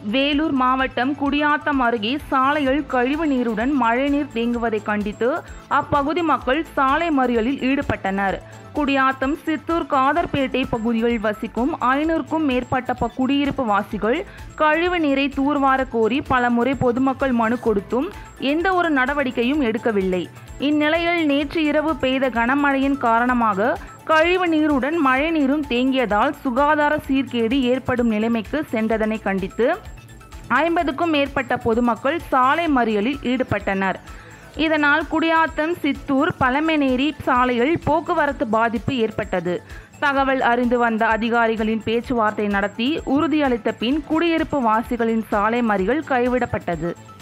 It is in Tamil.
வேலூர் மாவட்டம் குடியாத்தம் அருகே சாலையில் கழிவு நீருடன் மழைநீர் தேங்குவதை கண்டித்து அப்பகுதி மக்கள் சாலை மறியலில் ஈடுபட்டனர் குடியாத்தம் சித்தூர் காதர்பேட்டை பகுதிகளில் வசிக்கும் ஐநூறுக்கும் மேற்பட்ட ப- குடியிருப்பு வாசிகள் கழிவு நீரை தூர்வார கோரி பலமுறை பொதுமக்கள் மனு கொடுத்தும் எந்த ஒரு நடவடிக்கையும் எடுக்கவில்லை இந்நிலையில் நேற்று இரவு பெய்த கனமழையின் காரணமாக கழிவு நீருடன் மழைநீரும் தேங்கியதால் சுகாதார சீர்கேடு ஏற்படும் நிலைமைக்கு சென்றதனை கண்டித்து ஐம்பதுக்கும் மேற்பட்ட பொதுமக்கள் சாலை மறியலில் ஈடுபட்டனர் இதனால் குடியாத்தம் சித்தூர் பழமெனேரி சாலையில் போக்குவரத்து பாதிப்பு ஏற்பட்டது தகவல் அறிந்து வந்த அதிகாரிகளின் பேச்சுவார்த்தை நடத்தி உறுதியளித்த பின் குடியிருப்பு வாசிகளின் சாலை மறியல் கைவிடப்பட்டது